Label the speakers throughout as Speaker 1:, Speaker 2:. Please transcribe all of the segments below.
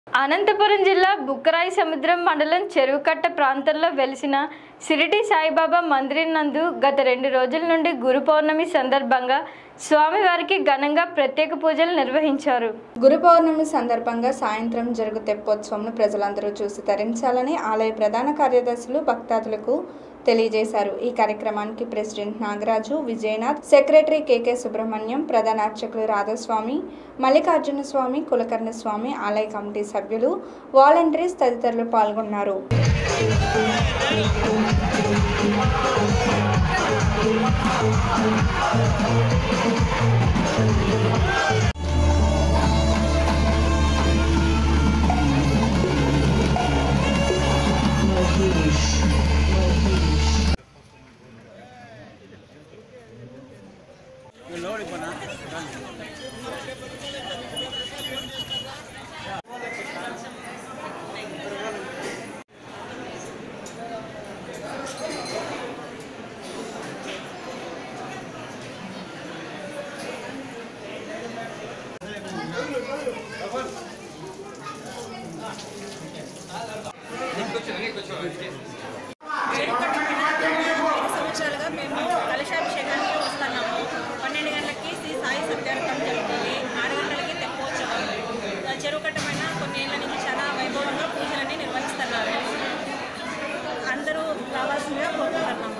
Speaker 1: అనంతపురం జిల్లా బుక్కరాయి సముద్రం మండలం చెరువుకట్ట ప్రాంతంలో వెలిసిన సిరిడి సాయిబాబా మందిరం నందు గత రెండు రోజుల నుండి గురు పౌర్ణమి సందర్భంగా స్వామివారికి ఘనంగా ప్రత్యేక పూజలు నిర్వహించారు
Speaker 2: గురు పౌర్ణమి సందర్భంగా సాయంత్రం జరుగు తెప్పోత్సవంను ప్రజలందరూ చూసి తరించాలని ఆలయ ప్రధాన కార్యదర్శులు భక్తాదులకు తెలియజేశారు ఈ కార్యక్రమానికి president Nagaraju Vijayanath secretary KK Subrahmanyam ప్రధాన అర్చకులు రాధాస్వామి మల్లికార్జున స్వామి కులకర్ణ స్వామి ఆలయ కమిటీ సభ్యులు వాలంటీర్స్ తదితరులు పాల్గొన్నారు
Speaker 3: ఐదు సంవత్సరాలుగా మేము కలశాభిషేకానికి వస్తున్నాము పన్నెండు గంటలకి శ్రీ సాయి సత్యార్థం జరుగుతుంది ఆరు గంటలకి తెప్పోత్సవం ఆ చెరువు కట్టమైన కొన్ని ఏళ్ళ నుంచి చాలా వైభవంగా పూజలన్నీ నిర్వహిస్తున్నారు అందరూ రావాల్సిందిగా కోరుకుంటున్నాము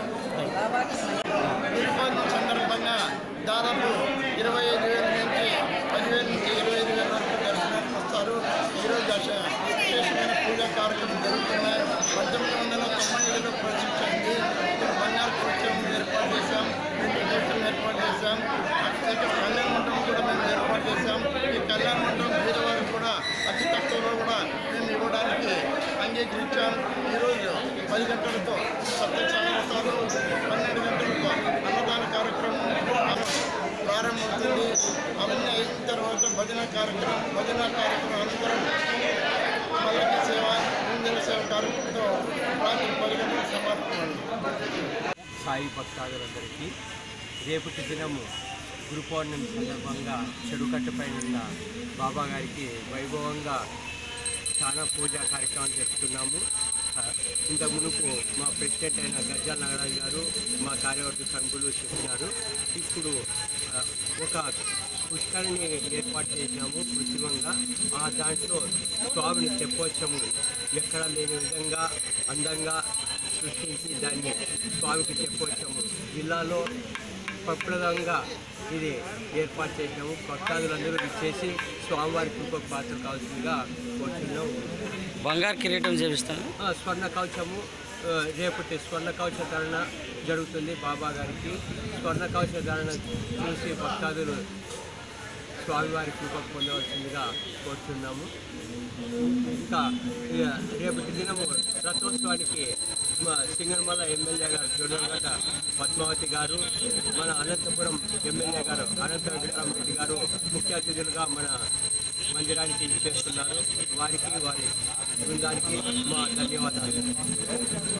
Speaker 4: దీపావళి సందర్భంగా దాదాపు ఇరవై ఐదు వేల నుంచి పదివేల నుంచి ఇరవై ఐదు వేల వరకు దర్శనానికి వస్తారు ఈరోజు దశ విశేషమైన పూజా కార్యక్రమం జరుగుతున్నాయి పంతొమ్మిది వందల తొంభై ఏడులో ప్రవేశించింది ఇక్కడ బంగారు కృత్యం ఏర్పాటు చేశాం రెండు కృత్యం ఏర్పాటు చేశాం అక్కడ కళ్యాణ మండపం కూడా మేము ఏర్పాటు చేశాం ఈ కళ్యాణ మండపం పేదవారికి కూడా అతి తక్కువలో కూడా మేము ఇవ్వడానికి అంగీకరించాం ఈరోజు పది గంటలతో సత్యసాగరతాలు పన్నెండు గంటలతో అన్నదాన కార్యక్రమం ప్రారంభమవుతుంది అవన్నీ అయిన తర్వాత భజన కార్యక్రమం భజన కార్యక్రమం అనంతరం మల్లకి సేవ ముందర సేవ కార్యక్రమంతో రాత్రి పది గంటలకు సమాప్తం
Speaker 5: సాయి భక్తాదులందరికీ రేపటి దినము గురు పౌర్ణమి సందర్భంగా చెడుకట్టపై ఉన్న బాబా గారికి వైభవంగా చాలా పూజా కార్యక్రమాలు జరుపుతున్నాము ఆ, ఇంతకు మునుపు మా ప్రెసిడెంట్ అయిన గజ్జాల నాగరాజు గారు మా కార్యవర్గ సభ్యులు చెప్పినారు ఇప్పుడు ఆ, ఒక పుష్కరిని ఏర్పాటు చేసినాము కృత్రిమంగా ఆ దాంట్లో స్వామిని తెప్పొచ్చము ఎక్కడ లేని విధంగా అందంగా సృష్టించి దాన్ని స్వామికి తెప్పొచ్చము జిల్లాలో ప్రప్రదంగా ఇది ఏర్పాటు చేసినాము భక్తాదులందరూ ఇచ్చేసి స్వామివారి కృప పాత్ర కావాల్సిందిగా కోరుతున్నాము
Speaker 6: బంగారు కిరీటం చేపిస్తాను
Speaker 5: ఆ, స్వర్ణ కవచము ఆ, రేపటి స్వర్ణ కవచ ధారణ జరుగుతుంది బాబా గారికి స్వర్ణ కవచ ధారణ చూసి భక్తాదులు స్వామివారి కృప పొందవలసిందిగా కోరుతున్నాము ఇంకా ఇక రేపటి దినము రథోత్సవానికి మా సింగనమల ఎమ్మెల్యే గారు జొన్నగడ్డ పద్మావతి గారు మన అనంతపురం ఎమ్మెల్యే గారు అనంత వెంకటరామరెడ్డి గారు ముఖ్య అతిథులుగా మన మందిరానికి చేస్తున్నారు వారికి వారి బృందానికి మా ధన్యవాదాలు